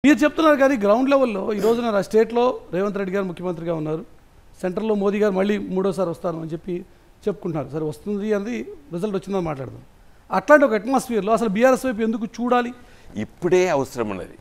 మీరు చెప్తున్నారు కానీ గ్రౌండ్ లెవెల్లో ఈ రోజున నా స్టేట్లో రేవంత్ రెడ్డి గారు ముఖ్యమంత్రిగా ఉన్నారు సెంట్రల్లో మోదీ గారు మళ్ళీ మూడోసారి వస్తాను అని చెప్పి చెప్పుకుంటున్నారు సరే వస్తుంది అనేది రిజల్ట్ వచ్చిందని మాట్లాడదాం అట్లాంటి ఒక అట్మాస్ఫియర్లో అసలు బీఆర్ఎస్ వైపు ఎందుకు చూడాలి ఇప్పుడే అవసరం ఉన్నది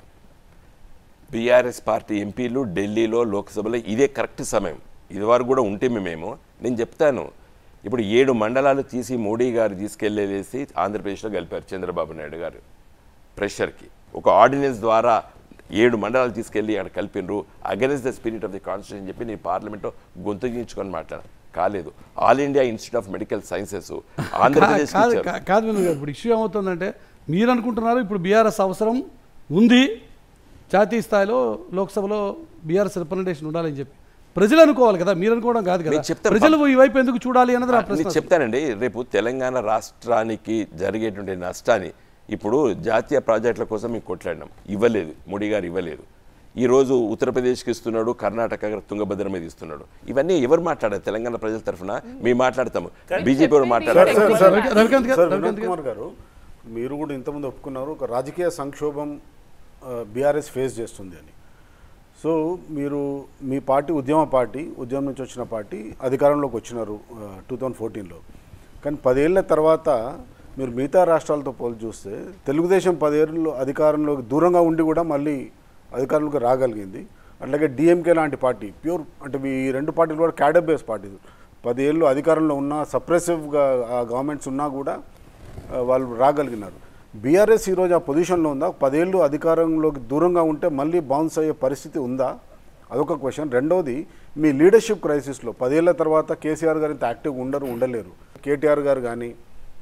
బీఆర్ఎస్ పార్టీ ఎంపీలు ఢిల్లీలో లోక్సభలో ఇదే కరెక్ట్ సమయం ఇది వరకు కూడా ఉంటే మేము నేను చెప్తాను ఇప్పుడు ఏడు మండలాలు తీసి మోడీ గారు తీసుకెళ్ళేసి ఆంధ్రప్రదేశ్లో గెలిపారు చంద్రబాబు నాయుడు గారు ప్రెషర్కి ఒక ఆర్డినెన్స్ ద్వారా ఏడు మండలాలు తీసుకెళ్ళి అక్కడ కలిపినరు against the spirit of the constitution చెప్పి నేను పార్లమెంట్లో గొంతుగించుకొని మాట్లాడాను కాలేదు all India institute of medical sciences Andhra Pradesh కాదు కా- కాదు వినోద్ గారు ఇప్పుడు ఇష్యూ ఏమవుతుందంటే మీరు అనుకుంటున్నారు ఇప్పుడు బీఆర్ఎస్ అవసరం ఉంది జాతీయ స్థాయిలో లోక్సభలో బీఆర్ఎస్ రిప్రజెంటేషన్ ఉండాలని చెప్పి ప్రజలు అనుకోవాలి కదా మీరు అనుకోవడం కాదు కదా నేను చెప్తాను. ప్రజలు ఈ వైపు ఎందుకు చూడాలి అన్నది నా నేను ప్రశ్న చెప్తానండి రేపు తెలంగాణ రాష్ట్రానికి జరిగేటువంటి నష్టాన్ని ఇప్పుడు జాతీయ ప్రాజెక్టుల కోసం మేము కొట్లాడినాం ఇవ్వలేదు మోడీ గారు ఇవ్వలేదు ఈ రోజు ఉత్తరప్రదేశ్కి ఇస్తున్నాడు కర్ణాటక తుంగభద్ర మీద ఇస్తున్నాడు ఇవన్నీ ఎవరు మాట్లాడారు తెలంగాణ ప్రజల తరఫున మేము మాట్లాడతాము బీజేపీ వారు మాట్లాడారు సార్ సార్ రవి- రవికాంత్ గారు సార్ రవికాంత్ వినోద్ గారు కుమార్ గారు మీరు కూడా ఇంతకుముందు ఒప్పుకున్నారు ఒక రాజకీయ సంక్షోభం బీఆర్ఎస్ ఫేస్ చేస్తుంది అని సో మీరు మీ పార్టీ ఉద్యమ పార్టీ ఉద్యమం నుంచి వచ్చిన పార్టీ అధికారంలోకి వచ్చినారు టూ థౌజండ్ ఫోర్టీన్లో కానీ పదేళ్ల తర్వాత మీరు మిగతా రాష్ట్రాలతో పోల్చి చూస్తే తెలుగుదేశం పదేళ్ళు అధికారంలోకి దూరంగా ఉండి కూడా మళ్ళీ అధికారంలోకి రాగలిగింది అట్లాగే డిఎంకే లాంటి పార్టీ ప్యూర్ అంటే ఈ రెండు పార్టీలు కూడా క్యాడర్ బేస్ పార్టీ పదేళ్ళు అధికారంలో ఉన్న సప్రెసివ్గా గవర్నమెంట్స్ ఉన్నా కూడా ఆ, వాళ్ళు రాగలిగినారు బీఆర్ఎస్ ఈరోజు ఆ పొజిషన్లో ఉందా పదేళ్ళు అధికారంలోకి దూరంగా ఉంటే మళ్ళీ బౌన్స్ అయ్యే పరిస్థితి ఉందా అదొక క్వశ్చన్ రెండోది మీ లీడర్షిప్ క్రైసిస్లో పదేళ్ల తర్వాత కేసీఆర్ గారు ఇంత యాక్టివ్గా ఉండరు ఉండలేరు కేటీఆర్ గారు కానీ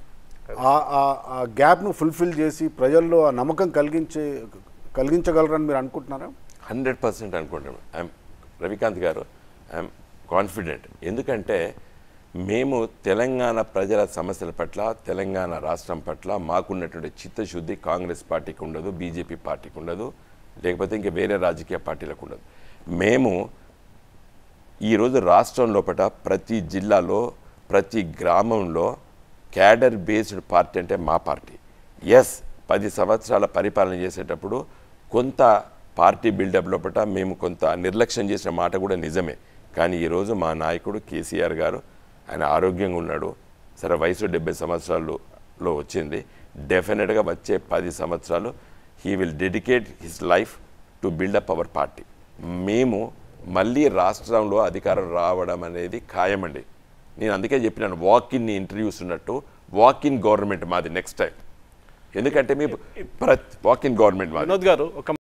ఆ- ఆ- ఆ గ్యాప్ను ఫుల్ఫిల్ చేసి ప్రజల్లో ఆ నమ్మకం కలిగించే కలిగించగలరని మీరు అనుకుంటున్నారా హండ్రెడ్ పర్సెంట్ అనుకుంటాను I'm Ravikanth garu I'm confident ఎందుకంటే మేము తెలంగాణ ప్రజల సమస్యల పట్ల తెలంగాణ రాష్ట్రం పట్ల మాకున్నటువంటి చిత్తశుద్ధి కాంగ్రెస్ పార్టీకి ఉండదు బీజేపీ పార్టీకి ఉండదు లేకపోతే ఇంకా వేరే రాజకీయ పార్టీలకు ఉండదు మేము ఈరోజు రాష్ట్రం లోపల ప్రతి జిల్లాలో ప్రతి గ్రామంలో క్యాడర్ బేస్డ్ పార్టీ అంటే మా పార్టీ ఎస్ పది సంవత్సరాల పరిపాలన చేసేటప్పుడు కొంత పార్టీ బిల్డప్ లోపల మేము కొంత నిర్లక్ష్యం చేసిన మాట కూడా నిజమే కానీ ఈరోజు మా నాయకుడు కేసీఆర్ గారు ఆయన ఆరోగ్యంగా ఉన్నాడు సరే వయసు డెబ్బై సంవత్సరాలలో వచ్చింది డెఫినెట్గా వచ్చే పది సంవత్సరాలు he will dedicate his life to build up our party మేము మళ్ళీ రాష్ట్రంలో అధికారం రావడం అనేది ఖాయమండి నేను అందుకే చెప్పినాను వాక్ ఇన్ ఇంటర్వ్యూస్ ఉన్నట్టు వాక్ ఇన్ గవర్నమెంట్ మాది నెక్స్ట్ టైం ఎందుకంటే మీ ప్రతి వాక్ ఇన్ గవర్నమెంట్ మాది వినోద్ గారు ఒక